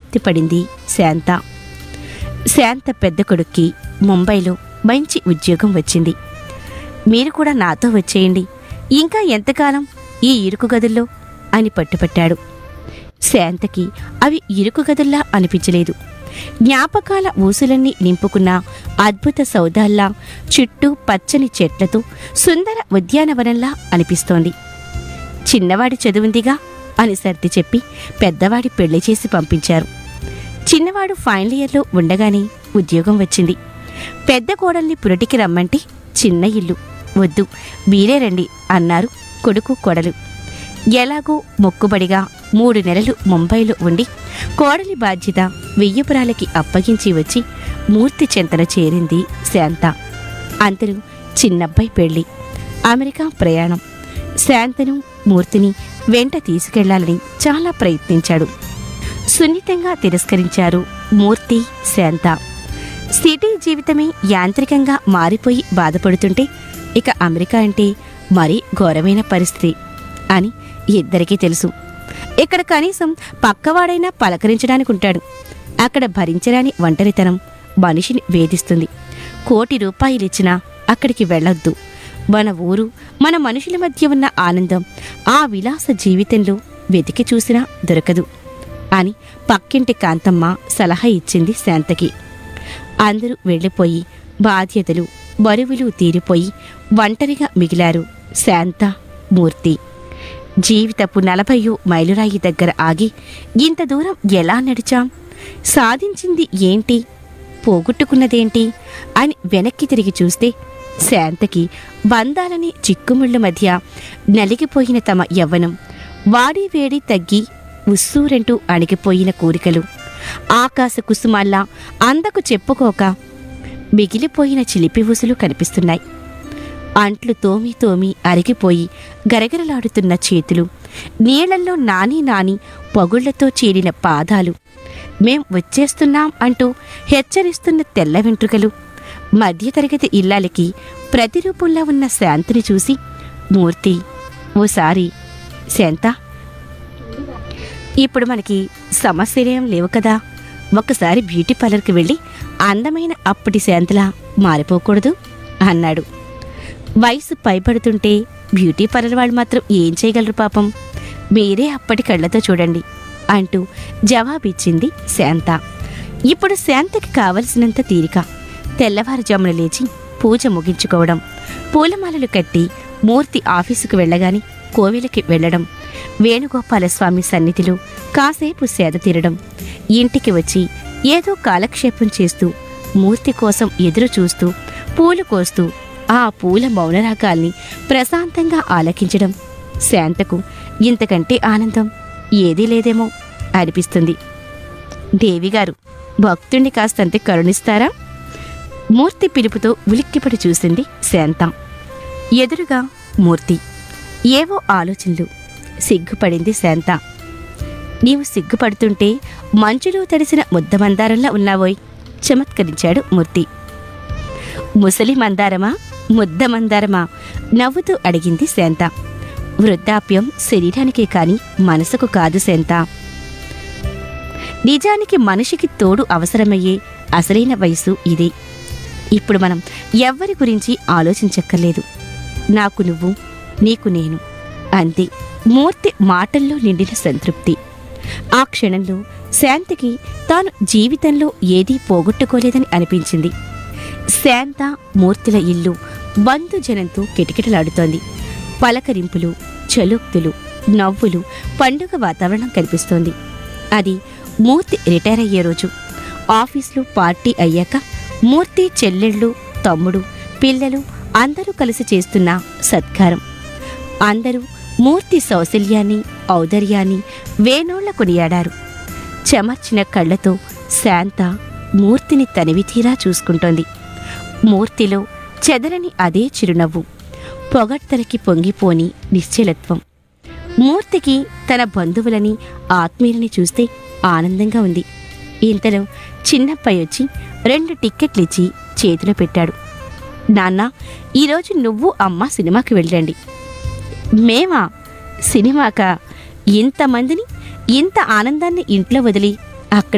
తృప్తి పడింది శాంత శాంత పెద్ద కొడుక్కి ముంబైలో మంచి ఉద్యోగం వచ్చింది మీరు కూడా నాతో వచ్చేయండి ఇంకా ఎంతకాలం ఈ ఇరుకు గదుల్లో అని పట్టుపట్టాడు శాంతకి అవి ఇరుకు గదుల్లా అనిపించలేదు జ్ఞాపకాల ఊసులన్నీ నింపుకున్న అద్భుత సౌదాల్లా చుట్టూ పచ్చని చెట్లతో సుందర ఉద్యానవనంలా అనిపిస్తోంది చిన్నవాడి చదువుందిగా అని సర్ది చెప్పి పెద్దవాడి పెళ్లి చేసి పంపించారు చిన్నవాడు ఫైనల్ ఇయర్లో ఉండగానే ఉద్యోగం వచ్చింది పెద్ద కోడల్ని పురటికి రమ్మంటే చిన్న ఇల్లు వద్దు మీరే రండి అన్నారు కొడుకు కొడలు ఎలాగో మొక్కుబడిగా మూడు నెలలు ముంబైలో ఉండి కోడలి బాధ్యత వెయ్యపురాలకి అప్పగించి వచ్చి మూర్తి చెంతన చేరింది శాంత అంతలో చిన్నబ్బాయి పెళ్లి అమెరికా ప్రయాణం శాంతను మూర్తిని వెంట తీసుకెళ్లాలని చాలా ప్రయత్నించాడు సున్నితంగా తిరస్కరించారు మూర్తి శాంత సిటీ జీవితమే యాంత్రికంగా మారిపోయి బాధపడుతుంటే ఇక అమెరికా అంటే మరీ ఘోరమైన పరిస్థితి అని ఇద్దరికీ తెలుసు ఇక్కడ కనీసం పక్కవాడైనా పలకరించడానికి ఉంటాడు అక్కడ భరించరాని ఒంటరితనం మనిషిని వేధిస్తుంది కోటి రూపాయలిచ్చినా అక్కడికి వెళ్ళొద్దు మన ఊరు మన మనుషుల మధ్య ఉన్న ఆనందం ఆ విలాస జీవితంలో వెతికి చూసినా దొరకదు అని పక్కింటి కాంతమ్మ సలహా ఇచ్చింది శాంతకి అందరూ వెళ్ళిపోయి బాధ్యతలు బరువులు తీరిపోయి ఒంటరిగా మిగిలారు శాంత మూర్తి జీవితపు నలభయో మైలురాయి దగ్గర ఆగి ఇంత దూరం ఎలా నడిచాం సాధించింది ఏంటి పోగొట్టుకున్నదేంటి అని వెనక్కి తిరిగి చూస్తే శాంతకి బంధాలని చిక్కుముళ్ళ మధ్య నలిగిపోయిన తమ యవ్వనం వాడి వేడి తగ్గి ఉస్సూరంటూ అణిగిపోయిన కోరికలు ఆకాశ కుసుమాల్లా అందకు చెప్పుకోక మిగిలిపోయిన చిలిపి ఊసులు కనిపిస్తున్నాయి అంట్లు తోమి తోమి అరిగిపోయి గరగరలాడుతున్న చేతులు నీళ్లల్లో నాని నాని పగుళ్లతో చీలిన పాదాలు మేం వచ్చేస్తున్నాం అంటూ హెచ్చరిస్తున్న తెల్ల వెంట్రుకలు మధ్యతరగతి ఇల్లాలకి ప్రతిరూపంలో ఉన్న శాంతిని చూసి మూర్తి ఓసారి శాంత ఇప్పుడు మనకి సమస్యలేం లేవు కదా ఒక్కసారి బ్యూటీ పార్లర్కి వెళ్ళి అందమైన అప్పటి శాంతలా మారిపోకూడదు అన్నాడు వయసు పైపడుతుంటే బ్యూటీ పార్లర్ వాళ్ళు మాత్రం ఏం చేయగలరు పాపం మీరే అప్పటి కళ్ళతో చూడండి అంటూ జవాబిచ్చింది శాంత ఇప్పుడు శాంతకి కావలసినంత తీరిక తెల్లవారుజామున లేచి పూజ ముగించుకోవడం పూలమాలలు కట్టి మూర్తి ఆఫీసుకు వెళ్ళగాని కోవిలకి వెళ్ళడం వేణుగోపాలస్వామి సన్నిధిలో కాసేపు సేద తీరడం ఇంటికి వచ్చి ఏదో కాలక్షేపం చేస్తూ మూర్తి కోసం ఎదురు చూస్తూ పూలు కోస్తూ ఆ పూల మౌనరాగాల్ని ప్రశాంతంగా ఆలకించడం శాంతకు ఇంతకంటే ఆనందం ఏదీ లేదేమో అనిపిస్తుంది దేవిగారు భక్తుణ్ణి కాస్తంతే కరుణిస్తారా మూర్తి పిలుపుతో ఉలిక్కిపడి చూసింది శాంత ఎదురుగా మూర్తి ఏవో ఆలోచనలు సిగ్గుపడింది శాంత నీవు సిగ్గుపడుతుంటే మంచులో తడిసిన ముద్దమందారంలా ఉన్నావోయ్ చమత్కరించాడు మూర్తి ముసలి మందారమా ముద్ద మందారమా నవ్వుతూ అడిగింది శాంత వృద్ధాప్యం శరీరానికే కాని మనసుకు కాదు శాంత నిజానికి మనిషికి తోడు అవసరమయ్యే అసలైన వయసు ఇదే ఇప్పుడు మనం ఎవ్వరి గురించి ఆలోచించక్కర్లేదు నాకు నువ్వు నీకు నేను అంతే మూర్తి మాటల్లో నిండిన సంతృప్తి ఆ క్షణంలో శాంతికి తాను జీవితంలో ఏదీ పోగొట్టుకోలేదని అనిపించింది శాంత మూర్తిల ఇల్లు బంధుజనంతో కిటకిటలాడుతోంది పలకరింపులు చలోక్తులు నవ్వులు పండుగ వాతావరణం కనిపిస్తోంది అది మూర్తి రిటైర్ అయ్యే రోజు ఆఫీస్లో పార్టీ అయ్యాక మూర్తి చెల్లెళ్ళు తమ్ముడు పిల్లలు అందరూ కలిసి చేస్తున్న సత్కారం అందరూ మూర్తి సౌశల్యాన్ని ఔదర్యాన్ని వేణోళ్ల కొనియాడారు చెమర్చిన కళ్ళతో శాంత మూర్తిని తనివితీరా చూసుకుంటోంది మూర్తిలో చెదరని అదే చిరునవ్వు పొగడ్తలకి పొంగిపోని నిశ్చలత్వం మూర్తికి తన బంధువులని ఆత్మీయులని చూస్తే ఆనందంగా ఉంది ఇంతలో చిన్నప్పయ్య వచ్చి రెండు టిక్కెట్లు ఇచ్చి చేతిలో పెట్టాడు నాన్న ఈరోజు నువ్వు అమ్మ సినిమాకి వెళ్ళండి మేమా సినిమాకా ఇంతమందిని ఇంత ఆనందాన్ని ఇంట్లో వదిలి అక్కడ